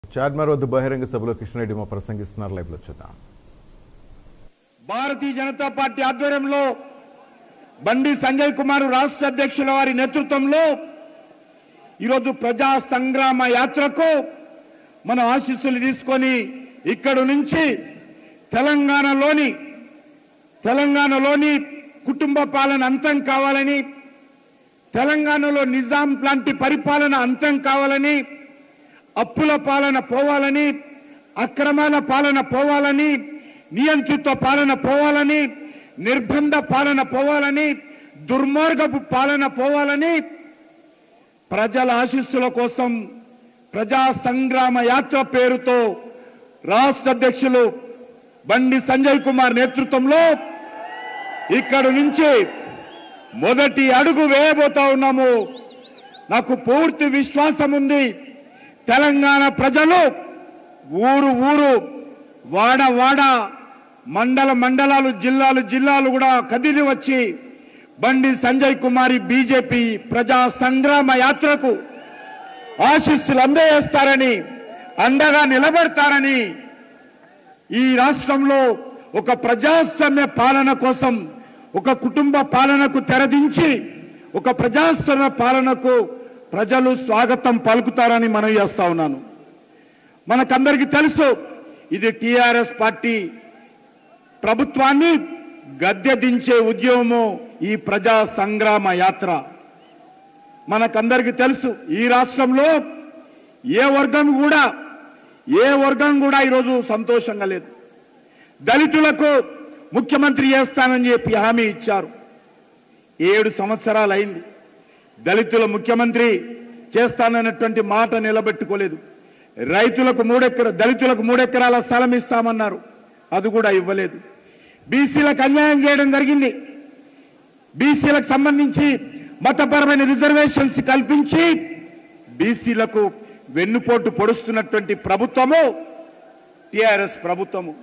చార్మార్ వద్ద బహిరంగ సభలో కృష్ణారెడ్డి మా ప్రసంగిస్తున్నారు లైవ్ లో చూద్దాం భారతీయ జనతా పార్టీ ఆధ్వర్యంలో బండి సంజయ్ కుమార్ రాష్ట్ర అధ్యక్షుల వారి నేతృత్వంలో ఈరోజు ప్రజా సంగ్రామ యాత్రకు మన ఆశీస్సులు తీసుకొని ఇక్కడి నుంచి తెలంగాణలోని తెలంగాణలోని కుటుంబ పాలన అంతం కావాలని తెలంగాణలో నిజాం లాంటి పరిపాలన అంతం కావాలని అప్పుల పాలన పోవాలని అక్రమాల పాలన పోవాలని నియంత్రిత పాలన పోవాలని నిర్బంధ పాలన పోవాలని దుర్మార్గపు పాలన పోవాలని ప్రజల ఆశీస్సుల కోసం ప్రజా సంగ్రామ యాత్ర పేరుతో రాష్ట్ర అధ్యక్షులు బండి సంజయ్ కుమార్ నేతృత్వంలో ఇక్కడ నుంచి మొదటి అడుగు వేయబోతా ఉన్నాము నాకు పూర్తి విశ్వాసం ఉంది తెలంగాణ ప్రజలు ఊరు ఊరు వాడ వాడ మండల మండలాలు జిల్లాలు జిల్లాలు కూడా కదిలి వచ్చి బండి సంజయ్ కుమారి బీజేపీ ప్రజా సంగ్రామ యాత్రకు ఆశీస్సులు అందజేస్తారని అండగా నిలబడతారని ఈ రాష్ట్రంలో ఒక ప్రజాస్వామ్య పాలన కోసం ఒక కుటుంబ పాలనకు తెరదించి ఒక ప్రజాస్వామ్య పాలనకు ప్రజలు స్వాగతం పలుకుతారని మనం చేస్తా ఉన్నాను మనకందరికీ తెలుసు ఇది టిఆర్ఎస్ పార్టీ ప్రభుత్వాన్ని గద్దె దించే ఉద్యమము ఈ ప్రజా సంగ్రామ యాత్ర మనకందరికీ తెలుసు ఈ రాష్ట్రంలో ఏ వర్గం కూడా ఏ వర్గం కూడా ఈరోజు సంతోషంగా లేదు దళితులకు ముఖ్యమంత్రి చేస్తానని చెప్పి హామీ ఇచ్చారు ఏడు సంవత్సరాలు అయింది దళితుల ముఖ్యమంత్రి చేస్తానన్నటువంటి మాట నిలబెట్టుకోలేదు రైతులకు మూడెకర దళితులకు మూడెకరాల స్థలం ఇస్తామన్నారు అది కూడా ఇవ్వలేదు బీసీలకు అన్యాయం చేయడం జరిగింది బీసీలకు సంబంధించి మతపరమైన రిజర్వేషన్స్ కల్పించి బీసీలకు వెన్నుపోటు పొడుస్తున్నటువంటి ప్రభుత్వము టిఆర్ఎస్ ప్రభుత్వము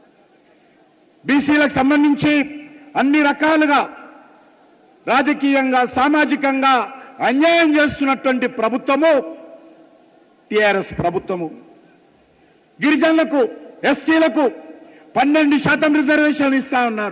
బీసీలకు సంబంధించి అన్ని రకాలుగా రాజకీయంగా సామాజికంగా అన్యాయం చేస్తున్నటువంటి ప్రభుత్వము టిఆర్ఎస్ ప్రభుత్వము గిరిజనులకు ఎస్టీలకు పన్నెండు శాతం రిజర్వేషన్ ఇస్తా ఉన్నారు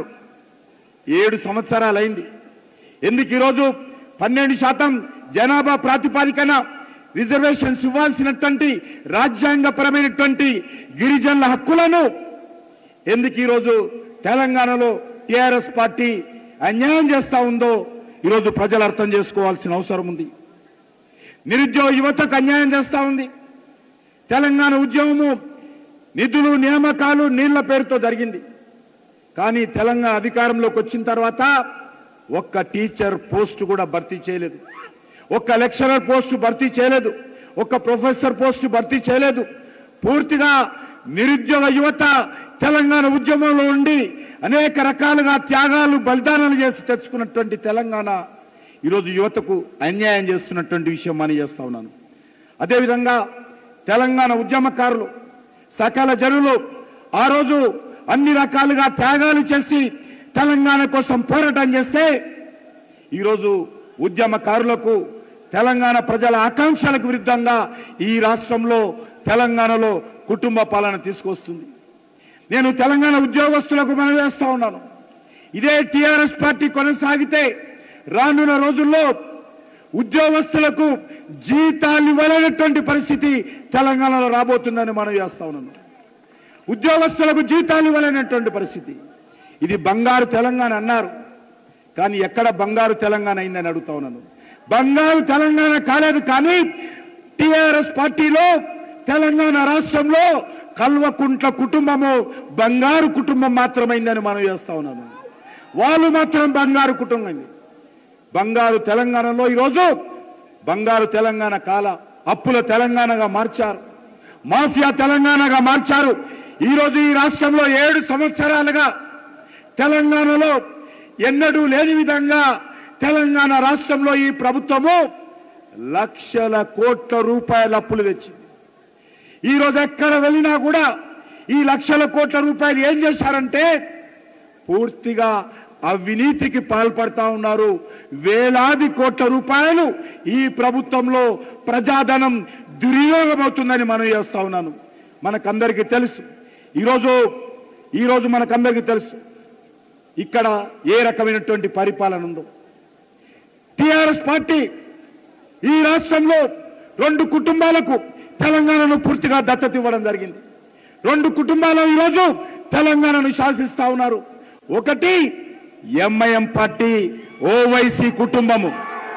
ఏడు సంవత్సరాలైంది ఎందుకు ఈరోజు పన్నెండు శాతం జనాభా ప్రాతిపాదికన రిజర్వేషన్స్ ఇవ్వాల్సినటువంటి రాజ్యాంగపరమైనటువంటి గిరిజనుల హక్కులను ఎందుకు ఈరోజు తెలంగాణలో టిఆర్ఎస్ పార్టీ అన్యాయం చేస్తా ఉందో ఈరోజు ప్రజలు అర్థం చేసుకోవాల్సిన అవసరం ఉంది నిరుద్యోగ యువతకు అన్యాయం చేస్తా ఉంది తెలంగాణ ఉద్యమము నిధులు నియామకాలు నీళ్ల పేరుతో జరిగింది కానీ తెలంగాణ అధికారంలోకి వచ్చిన తర్వాత ఒక్క టీచర్ పోస్ట్ కూడా భర్తీ చేయలేదు ఒక్క లెక్చరర్ పోస్ట్ భర్తీ చేయలేదు ఒక్క ప్రొఫెసర్ పోస్ట్ భర్తీ చేయలేదు పూర్తిగా నిరుద్యోగ యువత తెలంగాణ ఉద్యమంలో ఉండి అనేక రకాలుగా త్యాగాలు బలిదానాలు చేసి తెచ్చుకున్నటువంటి తెలంగాణ ఈరోజు యువతకు అన్యాయం చేస్తున్నటువంటి విషయం అని చేస్తా ఉన్నాను అదేవిధంగా తెలంగాణ ఉద్యమకారులు సకల జనులు ఆ రోజు అన్ని రకాలుగా త్యాగాలు చేసి తెలంగాణ కోసం పోరాటం చేస్తే ఈరోజు ఉద్యమకారులకు తెలంగాణ ప్రజల ఆకాంక్షలకు విరుద్ధంగా ఈ రాష్ట్రంలో తెలంగాణలో కుటుంబ పాలన తీసుకొస్తుంది నేను తెలంగాణ ఉద్యోగస్తులకు మనవి వేస్తా ఉన్నాను ఇదే టిఆర్ఎస్ పార్టీ కొనసాగితే రానున్న రోజుల్లో ఉద్యోగస్తులకు జీతాలు ఇవ్వలేనటువంటి పరిస్థితి తెలంగాణలో రాబోతుందని మనం చేస్తా ఉన్నాను ఉద్యోగస్తులకు జీతాలు ఇవ్వలేనటువంటి పరిస్థితి ఇది బంగారు తెలంగాణ అన్నారు కానీ ఎక్కడ బంగారు తెలంగాణ అయిందని అడుగుతా ఉన్నాను బంగారు తెలంగాణ కాలేదు కానీ టిఆర్ఎస్ పార్టీలో తెలంగాణ రాష్ట్రంలో కల్వకుంట్ల కుటుంబము బంగారు కుటుంబం మాత్రమైందని మనం చేస్తా ఉన్నాను వాళ్ళు మాత్రం బంగారు కుటుంబం అయింది బంగారు తెలంగాణలో ఈరోజు బంగారు తెలంగాణ కాల అప్పుల తెలంగాణగా మార్చారు మాఫియా తెలంగాణగా మార్చారు ఈరోజు ఈ రాష్ట్రంలో ఏడు సంవత్సరాలుగా తెలంగాణలో ఎన్నడూ లేని విధంగా తెలంగాణ రాష్ట్రంలో ఈ ప్రభుత్వము లక్షల కోట్ల రూపాయల అప్పులు తెచ్చింది ఈ రోజు ఎక్కడ వెళ్ళినా కూడా ఈ లక్షల కోట్ల రూపాయలు ఏం చేశారంటే పూర్తిగా అవినీతికి పాల్పడతా ఉన్నారు వేలాది కోట్ల రూపాయలు ఈ ప్రభుత్వంలో ప్రజాధనం దుర్వినియోగం అవుతుందని మనం చేస్తా ఉన్నాను మనకందరికీ తెలుసు ఈరోజు ఈరోజు మనకందరికీ తెలుసు ఇక్కడ ఏ రకమైనటువంటి పరిపాలన ఉందో టిఆర్ఎస్ పార్టీ ఈ రాష్ట్రంలో రెండు కుటుంబాలకు తెలంగాణను పూర్తిగా దత్తత ఇవ్వడం జరిగింది రెండు కుటుంబాలు ఈరోజు తెలంగాణను శాసిస్తా ఉన్నారు ఒకటి ఎంఐఎం పార్టీ ఓవైసీ కుటుంబము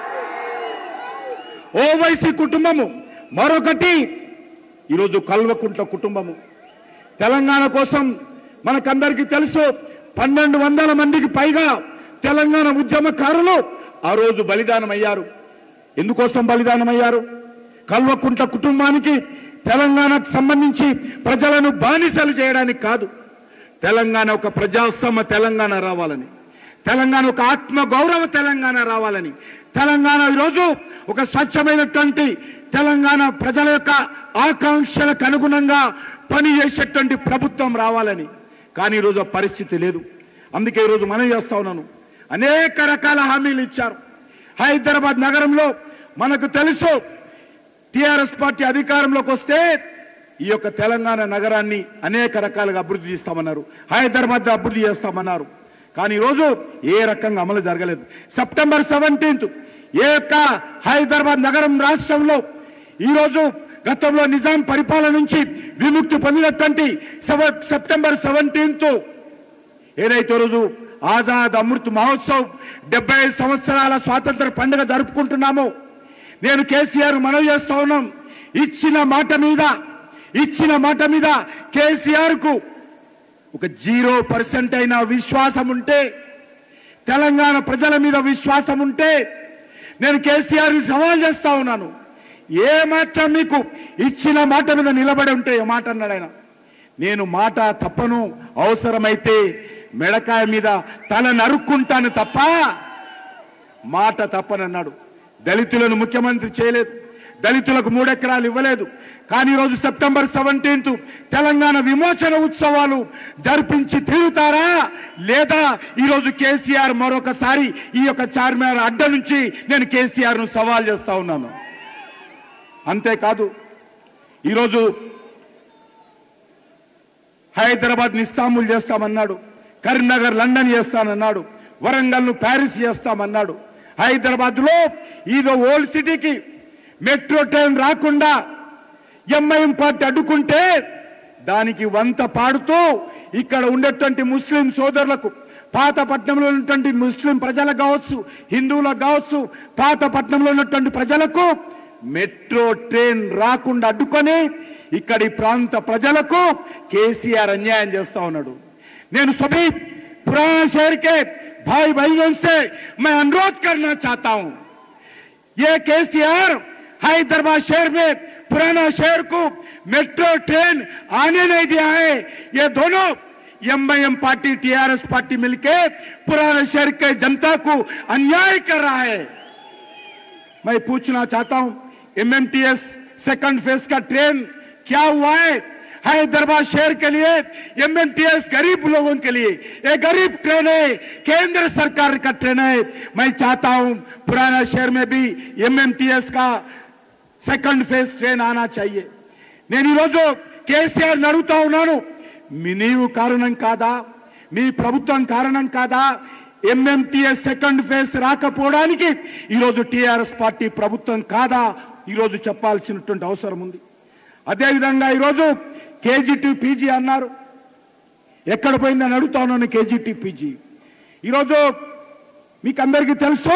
ఓవైసీ కుటుంబము మరొకటి ఈరోజు కల్వకుంట్ల కుటుంబము తెలంగాణ కోసం మనకందరికీ తెలుసు పన్నెండు వందల మందికి పైగా తెలంగాణ ఉద్యమకారులు ఆ రోజు బలిదానం అయ్యారు ఎందుకోసం బలిదానం అయ్యారు కల్వకుంట్ల కుటుంబానికి తెలంగాణకు సంబంధించి ప్రజలను బానిసలు చేయడానికి కాదు తెలంగాణ ఒక ప్రజాస్వామ్య తెలంగాణ రావాలని తెలంగాణ ఒక ఆత్మ గౌరవ తెలంగాణ రావాలని తెలంగాణ ఈరోజు ఒక స్వచ్ఛమైనటువంటి తెలంగాణ ప్రజల యొక్క ఆకాంక్షలకు అనుగుణంగా పనిచేసేటువంటి ప్రభుత్వం రావాలని కానీ ఈరోజు ఆ పరిస్థితి లేదు అందుకే ఈరోజు మనం చేస్తా ఉన్నాను అనేక రకాల హామీలు ఇచ్చారు హైదరాబాద్ నగరంలో మనకు తెలుసు టిఆర్ఎస్ పార్టీ అధికారంలోకి వస్తే ఈ యొక్క తెలంగాణ నగరాన్ని అనేక రకాలుగా అభివృద్ధి చేస్తామన్నారు హైదరాబాద్ అభివృద్ధి చేస్తామన్నారు కానీ ఈరోజు ఏ రకంగా అమలు జరగలేదు సెప్టెంబర్ సెవెంటీన్త్ ఏ యొక్క హైదరాబాద్ నగరం రాష్ట్రంలో ఈరోజు గతంలో నిజాం పరిపాలన నుంచి విముక్తి పొందినటువంటి సెవ- సెప్టెంబర్ సెవెంటీన్త్ ఏదైతే రోజు ఆజాద్ అమృత్ మహోత్సవ్ డెబ్బై సంవత్సరాల స్వాతంత్ర పండుగ జరుపుకుంటున్నామో నేను కేసీఆర్ మనవి చేస్తా ఉన్నాం ఇచ్చిన మాట మీద ఇచ్చిన మాట మీద కేసీఆర్ కు ఒక జీరో పర్సెంట్ అయిన విశ్వాసం ఉంటే తెలంగాణ ప్రజల మీద విశ్వాసం ఉంటే నేను కేసీఆర్ ని సవాల్ చేస్తా ఉన్నాను ఏ మాత్రం మీకు ఇచ్చిన మాట మీద నిలబడి ఉంటే ఏ మాట అన్నాడు ఆయన నేను మాట తప్పను అవసరమైతే మెడకాయ మీద తల నరుక్కుంటాను తప్ప మాట తప్పనన్నాడు దళితులను ముఖ్యమంత్రి చేయలేదు దళితులకు మూడెకరాలు ఇవ్వలేదు కానీ ఈరోజు సెప్టెంబర్ సెవెంటీన్త్ తెలంగాణ విమోచన ఉత్సవాలు జరిపించి తీరుతారా లేదా ఈరోజు కేసీఆర్ మరొకసారి ఈ యొక్క చార్మినార్ అడ్డ నుంచి నేను కేసీఆర్ ను సవాల్ చేస్తా ఉన్నాను అంతేకాదు ఈరోజు హైదరాబాద్ నిస్తాంబుల్ చేస్తామన్నాడు కరీంనగర్ లండన్ చేస్తానన్నాడు వరంగల్ ను ప్యారిస్ చేస్తామన్నాడు హైదరాబాద్ లో ఇదో ఓల్డ్ సిటీకి మెట్రో ట్రైన్ రాకుండా ఎంఐఎం పార్టీ అడ్డుకుంటే దానికి వంత పాడుతూ ఇక్కడ ఉండేటువంటి ముస్లిం సోదరులకు పాతపట్నంలో ఉన్నటువంటి ముస్లిం ప్రజలకు కావచ్చు హిందువులకు కావచ్చు పాతపట్నంలో ఉన్నటువంటి ప్రజలకు మెట్రో ట్రైన్ రాకుండా అడ్డుకొని ఇక్కడి ప్రాంత ప్రజలకు కేసీఆర్ అన్యాయం చేస్తా ఉన్నాడు నేను सभी पुराना शहर के भाई बहनों से मैं अनुरोध करना चाहता हूं ये केसीआर हैदराबाद शहर में पुराना शहर को मेट्रो ट्रेन आने नहीं दिया है ये दोनों एमआईएम पार्टी टीआरएस पार्टी मिलके पुराना शहर के जनता को अन्याय कर रहा है मैं पूछना चाहता हूं एमएमटीएस सेकंड फेज का ट्रेन क्या हुआ है हैदराबाद शहर के लिए एमएमटीएस गरीब लोगों के लिए ये गरीब ट्रेन है केंद्र सरकार का ट्रेन है मैं चाहता हूं पुराना शहर में भी एमएमटीएस का సెకండ్ ఫేజ్ ట్రైన్ ఆనా చెయ్యి నేను ఈరోజు కేసీఆర్ అడుగుతా ఉన్నాను మీ నీవు కారణం కాదా మీ ప్రభుత్వం కారణం కాదా ఎంఎంటీఎస్ సెకండ్ ఫేజ్ రాకపోవడానికి ఈరోజు టీఆర్ఎస్ పార్టీ ప్రభుత్వం కాదా ఈరోజు చెప్పాల్సినటువంటి అవసరం ఉంది అదేవిధంగా ఈరోజు కేజీటీ పీజీ అన్నారు ఎక్కడ పోయిందని అడుగుతా ఉన్నాను కేజీటీ పీజీ ఈరోజు మీకు అందరికీ తెలుసు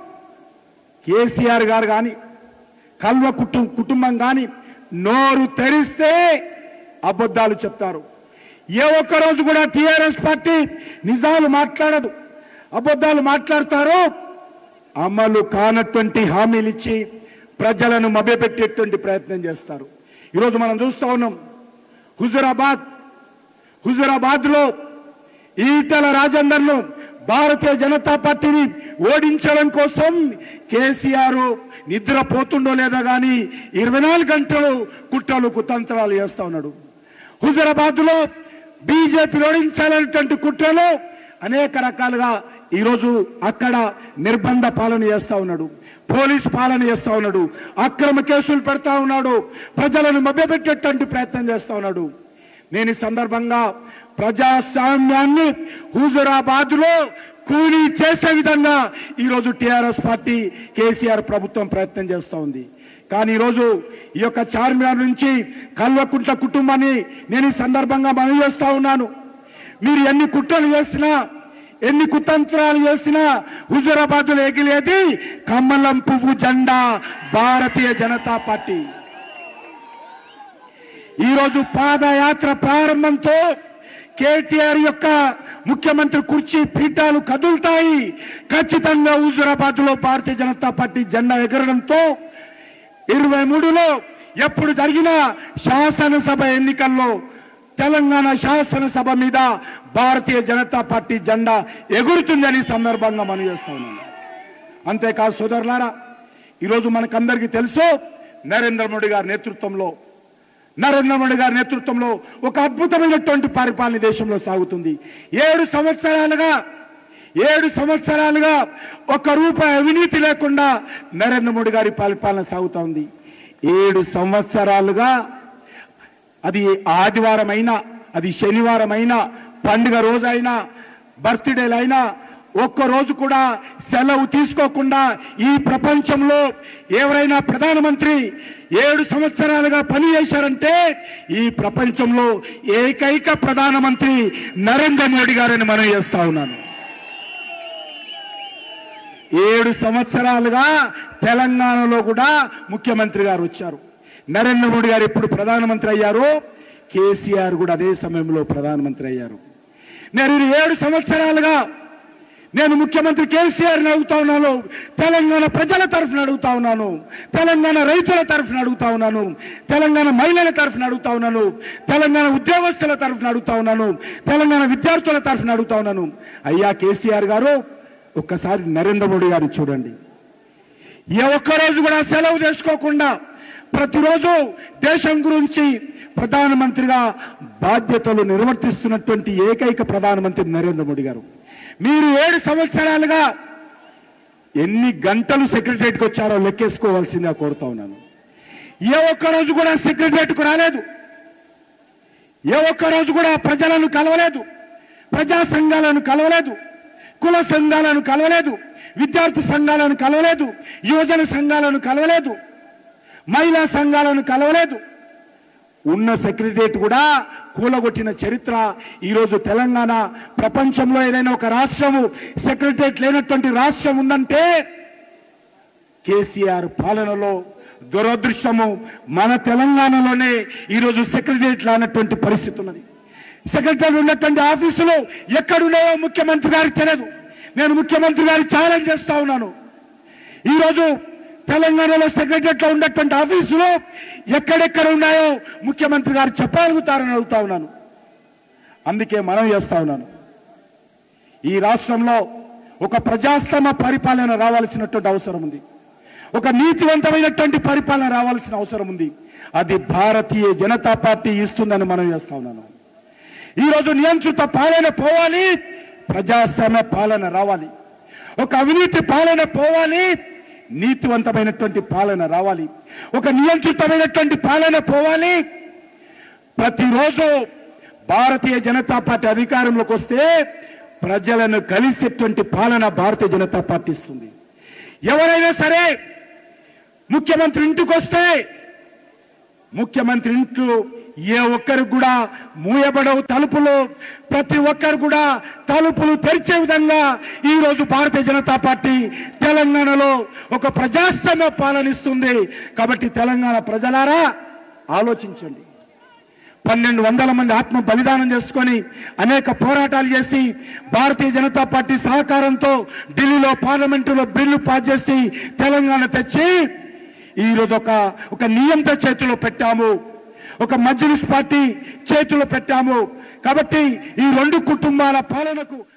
కేసీఆర్ గారు కానీ కల్వ కుటుంబం కుటుంబం కానీ నోరు తెరిస్తే అబద్ధాలు చెప్తారు ఏ ఒక్క రోజు కూడా టిఆర్ఎస్ పార్టీ నిజాలు మాట్లాడదు అబద్ధాలు మాట్లాడతారు అమలు కానటువంటి హామీలు ఇచ్చి ప్రజలను మభ్యపెట్టేటువంటి ప్రయత్నం చేస్తారు ఈరోజు మనం చూస్తా ఉన్నాం హుజురాబాద్ హుజురాబాద్ లో ఈటల రాజేందర్ ను భారతీయ జనతా పార్టీని ఓడించడం కోసం కేసీఆర్ నిద్రపోతుండో లేదా గాని ఇరవై నాలుగు గంటలు కుట్రలు కుతంత్రాలు చేస్తా ఉన్నాడు హుజురాబాద్ లో బీజేపీ ఓడించాలనేటువంటి కుట్రలు అనేక రకాలుగా ఈరోజు అక్కడ నిర్బంధ పాలన చేస్తా ఉన్నాడు పోలీస్ పాలన చేస్తా ఉన్నాడు అక్రమ కేసులు పెడతా ఉన్నాడు ప్రజలను మభ్యపెట్టేటువంటి ప్రయత్నం చేస్తా ఉన్నాడు నేను ఈ సందర్భంగా ప్రజాస్వామ్యాన్ని హుజురాబాద్ లో కూలీ చేసే విధంగా ఈరోజు టిఆర్ఎస్ పార్టీ కేసీఆర్ ప్రభుత్వం ప్రయత్నం చేస్తూ ఉంది కానీ ఈరోజు ఈ యొక్క చార్మినార్ నుంచి కల్వకుంట్ల కుటుంబాన్ని నేను ఈ సందర్భంగా మనవి చేస్తా ఉన్నాను మీరు ఎన్ని కుట్రలు చేసినా ఎన్ని కుతంత్రాలు చేసినా హుజురాబాద్ లో ఎగిలేది కమలం పువ్వు జెండా భారతీయ జనతా పార్టీ ఈరోజు పాదయాత్ర ప్రారంభంతో కేటీఆర్ యొక్క ముఖ్యమంత్రి కుర్చీ పీఠాలు కదులుతాయి ఖచ్చితంగా హుజురాబాద్ లో భారతీయ జనతా పార్టీ జెండా ఎగరడంతో ఇరవై మూడులో ఎప్పుడు జరిగిన శాసనసభ ఎన్నికల్లో తెలంగాణ శాసనసభ మీద భారతీయ జనతా పార్టీ జెండా ఎగురుతుందని ఈ సందర్భంగా మనం చేస్తా ఉన్నాం అంతేకాదు సోదరులారా ఈరోజు మనకందరికీ తెలుసు నరేంద్ర మోడీ గారి నేతృత్వంలో నరేంద్ర మోడీ గారి నేతృత్వంలో ఒక అద్భుతమైనటువంటి పరిపాలన ఈ దేశంలో సాగుతుంది ఏడు సంవత్సరాలుగా ఏడు సంవత్సరాలుగా ఒక రూపాయి అవినీతి లేకుండా నరేంద్ర మోడీ గారి పరిపాలన సాగుతా ఉంది ఏడు సంవత్సరాలుగా అది ఆదివారం అయినా అది శనివారం అయినా పండుగ రోజైనా బర్త్డేలైనా ఒక్క రోజు కూడా సెలవు తీసుకోకుండా ఈ ప్రపంచంలో ఎవరైనా ప్రధానమంత్రి ఏడు సంవత్సరాలుగా పని చేశారంటే ఈ ప్రపంచంలో ఏకైక ప్రధానమంత్రి నరేంద్ర మోడీ గారని మనం చేస్తా ఉన్నాను ఏడు సంవత్సరాలుగా తెలంగాణలో కూడా ముఖ్యమంత్రి గారు వచ్చారు నరేంద్ర మోడీ గారు ఎప్పుడు ప్రధానమంత్రి అయ్యారో కేసీఆర్ కూడా అదే సమయంలో ప్రధానమంత్రి అయ్యారు నేను ఈ ఏడు సంవత్సరాలుగా నేను ముఖ్యమంత్రి కేసీఆర్ని అడుగుతా ఉన్నాను తెలంగాణ ప్రజల తరఫున అడుగుతా ఉన్నాను తెలంగాణ రైతుల తరఫున అడుగుతా ఉన్నాను తెలంగాణ మహిళల తరఫున అడుగుతా ఉన్నాను తెలంగాణ ఉద్యోగస్తుల తరఫున అడుగుతా ఉన్నాను తెలంగాణ విద్యార్థుల తరఫున అడుగుతా ఉన్నాను అయ్యా కేసీఆర్ గారు ఒక్కసారి నరేంద్ర మోడీ గారిని చూడండి ఏ ఒక్క రోజు కూడా సెలవు తీసుకోకుండా ప్రతిరోజు దేశం గురించి ప్రధానమంత్రిగా బాధ్యతలు నిర్వర్తిస్తున్నటువంటి ఏకైక ప్రధానమంత్రి నరేంద్ర మోడీ గారు మీరు ఏడు సంవత్సరాలుగా ఎన్ని గంటలు సెక్రటరియట్కి వచ్చారో లెక్కేసుకోవాల్సిందిగా కోరుతా ఉన్నాను ఏ ఒక్క రోజు కూడా సెక్రటరియట్కు రాలేదు ఏ ఒక్క రోజు కూడా ప్రజలను కలవలేదు ప్రజా సంఘాలను కలవలేదు కుల సంఘాలను కలవలేదు విద్యార్థి సంఘాలను కలవలేదు యువజన సంఘాలను కలవలేదు మహిళా సంఘాలను కలవలేదు ఉన్న సెక్రటరియట్ కూడా కూలగొట్టిన చరిత్ర ఈరోజు తెలంగాణ ప్రపంచంలో ఏదైనా ఒక రాష్ట్రము సెక్రటరియట్ లేనటువంటి రాష్ట్రం ఉందంటే కేసీఆర్ పాలనలో దురదృష్టము మన తెలంగాణలోనే ఈరోజు సెక్రటరియట్ లానటువంటి పరిస్థితి ఉన్నది సెక్రటరీ ఉన్నటువంటి ఆఫీసులు ఎక్కడున్నాయో ముఖ్యమంత్రి గారికి తెలియదు నేను ముఖ్యమంత్రి గారికి ఛాలెంజ్ చేస్తా ఉన్నాను ఈరోజు తెలంగాణలో సెక్రటరియట్లో ఉన్నటువంటి ఆఫీసులు ఎక్కడెక్కడ ఉన్నాయో ముఖ్యమంత్రి గారు చెప్పగలుగుతారని అడుగుతా ఉన్నాను అందుకే మనం చేస్తా ఉన్నాను ఈ రాష్ట్రంలో ఒక ప్రజాస్వామ్య పరిపాలన రావాల్సినటువంటి అవసరం ఉంది ఒక నీతివంతమైనటువంటి పరిపాలన రావాల్సిన అవసరం ఉంది అది భారతీయ జనతా పార్టీ ఇస్తుందని మనం చేస్తా ఉన్నాను ఈరోజు నియంత్రిత పాలన పోవాలి ప్రజాస్వామ్య పాలన రావాలి ఒక అవినీతి పాలన పోవాలి నీతివంతమైనటువంటి పాలన రావాలి ఒక నియంత్రితమైనటువంటి పాలన పోవాలి ప్రతిరోజు భారతీయ జనతా పార్టీ అధికారంలోకి వస్తే ప్రజలను కలిసేటువంటి పాలన భారతీయ జనతా పార్టీ ఇస్తుంది ఎవరైనా సరే ముఖ్యమంత్రి ఇంటికి వస్తే ముఖ్యమంత్రి ఇంట్లో ఏ ఒక్కరికి కూడా మూయబడవు తలుపులు ప్రతి ఒక్కరు కూడా తలుపులు తెరిచే విధంగా ఈ రోజు భారతీయ జనతా పార్టీ తెలంగాణలో ఒక ప్రజాస్వామ్య పాలనిస్తుంది కాబట్టి తెలంగాణ ప్రజలారా ఆలోచించండి పన్నెండు వందల మంది ఆత్మ బలిదానం చేసుకొని అనేక పోరాటాలు చేసి భారతీయ జనతా పార్టీ సహకారంతో ఢిల్లీలో పార్లమెంటులో బిల్లు పాస్ చేసి తెలంగాణ తెచ్చి ఈరోజు ఒక ఒక నియంత చేతిలో పెట్టాము ఒక మజ్లిస్ పార్టీ చేతిలో పెట్టాము కాబట్టి ఈ రెండు కుటుంబాల పాలనకు